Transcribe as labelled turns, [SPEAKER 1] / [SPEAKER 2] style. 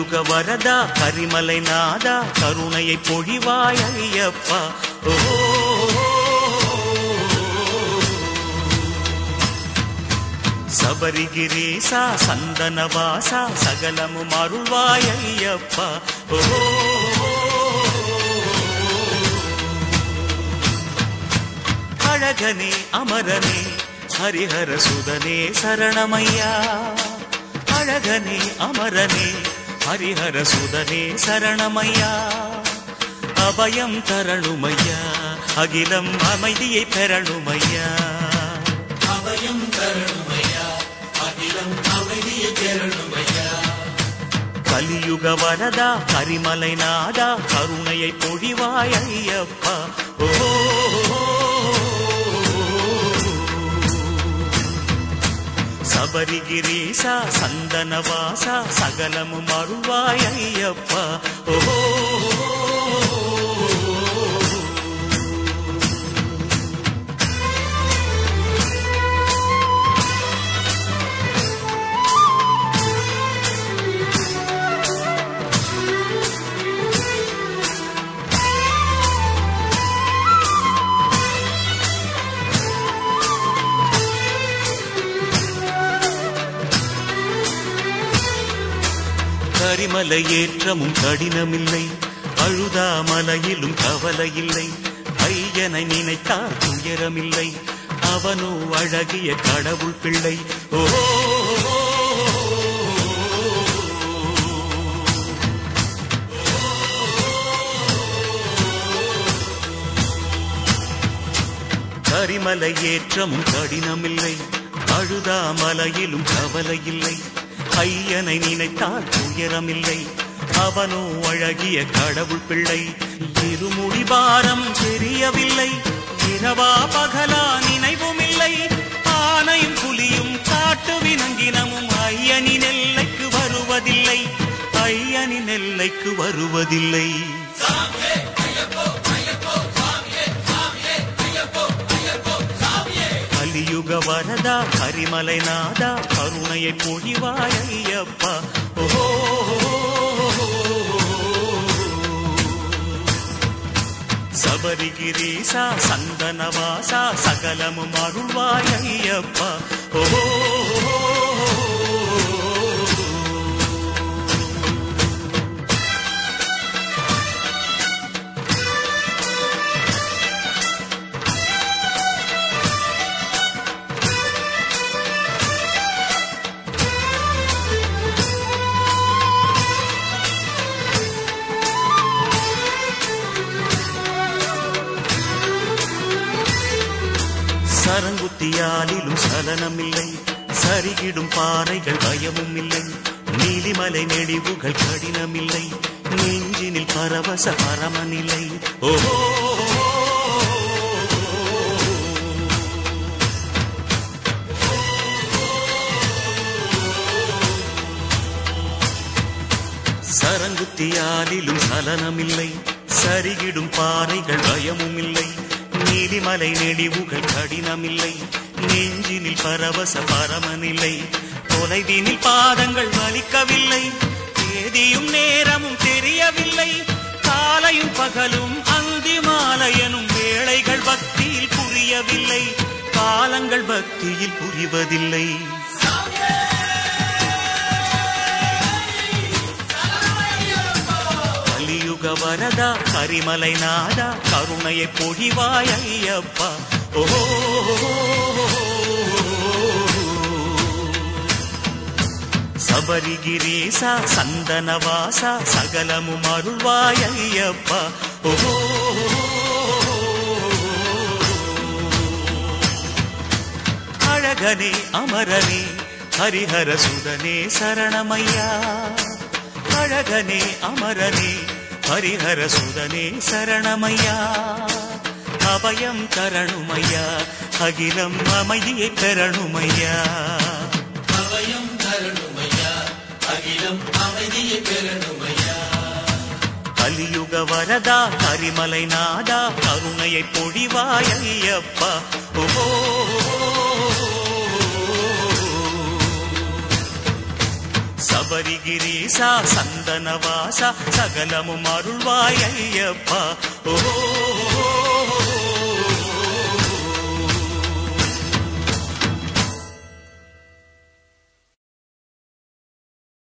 [SPEAKER 1] கலியுக வரதா கரிமலை நாதா கருணையை பொழிவாய் ஐயப்பா ஓ சபரிகிரீசா சந்தனவாசா சகலமும் அருள்வாய் ஐயப்பா ஓ அழகனே அமரனே ஹரிஹர சுதனே சரணமையா அழகனே அமரனே ஹரிஹர சுதனே சரணமையா அபயம் தரணுமையா அகிலம் அமைதியை பெறணுமையா
[SPEAKER 2] அபயம் தரணுமையா அகிலம் அமைதியை பெறணுமையா
[SPEAKER 1] கலியுக வரதா கரிமலை நாதா கருணையை பொழிவாய் ஐயப்பா ஓ சபரிகிரீசா சந்தனவாசா சகலமும் அருள்வாய் ஐயப்பா ஓ கரிமலை ஏற்றமும் கடினமில்லை அழுதாமலையிலும் கவலை இல்லை ஐயனை நினைத்தார் துயரமில்லை அவனோ அழகிய கடவுள் பிள்ளை ஓ கரிமலை ஏற்றமும் கடினமில்லை அழுதாமலையிலும் கவலை இல்லை ஐயனை நினைத்தால் துயரமில்லை அவனோ அழகிய கடவுள் பிள்ளை இருமுடி பாரம் தெரியவில்லை இரவா பகலா நினைவும் இல்லை ஆனையும் புலியும் காட்டு வினங்கினமும் ஐயனின் எல்லைக்கு வருவதில்லை ஐயனின் எல்லைக்கு வருவதில்லை கலியுக வரதா கரிமலை நாதா கருணையை பொழிவாய் ஐயப்பா ஓ சபரிகிரீசா சந்தனவாசா சகலமும் அருள்வாய் ஐயப்பா ஓ சரங்குத்தியாலிலும் சலனமில்லை சரிகிடும் பாறைகள் பயமும் இல்லை நீலிமலை நெடிவுகள் கடினமில்லை நெஞ்சினில் பரவச பரமனில்லை ஓஹோ சரங்குத்தியாலிலும் சலனமில்லை சரிகிடும் பாறைகள் பயமும் இல்லை நீலிமலை நெடிவுகள் கடினமில்லை நெஞ்சினில் பரவச பரமனில்லை தொலைவினில் பாதங்கள் வலிக்கவில்லை தேதியும் நேரமும் தெரியவில்லை காலையும் பகலும் அந்தி மாலையனும் வேளைகள் பக்தியில் புரியவில்லை காலங்கள் பக்தியில் புரிவதில்லை கலியுக வரதா கரிமலை நாதா கருணையை பொழிவாய் ஐயப்பா ஓ சபரிகிரீசா சந்தனவாசா சகலமும் அருள்வாய் ஐயப்பா ஓ அழகனே அமரனே ஹரிஹர சுதனே சரணமையா அழகனே அமரனே ஹரிஹர சுதனே சரணமையா அபயம் தரணுமையா அகிலம் அமைதியை பெறணுமையா
[SPEAKER 2] அபயம் தரணுமையா அகிலம் அமைதியை பெறணுமையா
[SPEAKER 1] கலியுக வரதா கரிமலை நாதா கருணையை பொழிவாய் ஐயப்பா ஓ சபரி சபரிகிரீசா சந்தனவாசா சகலமும் அருள்வாய் ஐயப்பா ஓ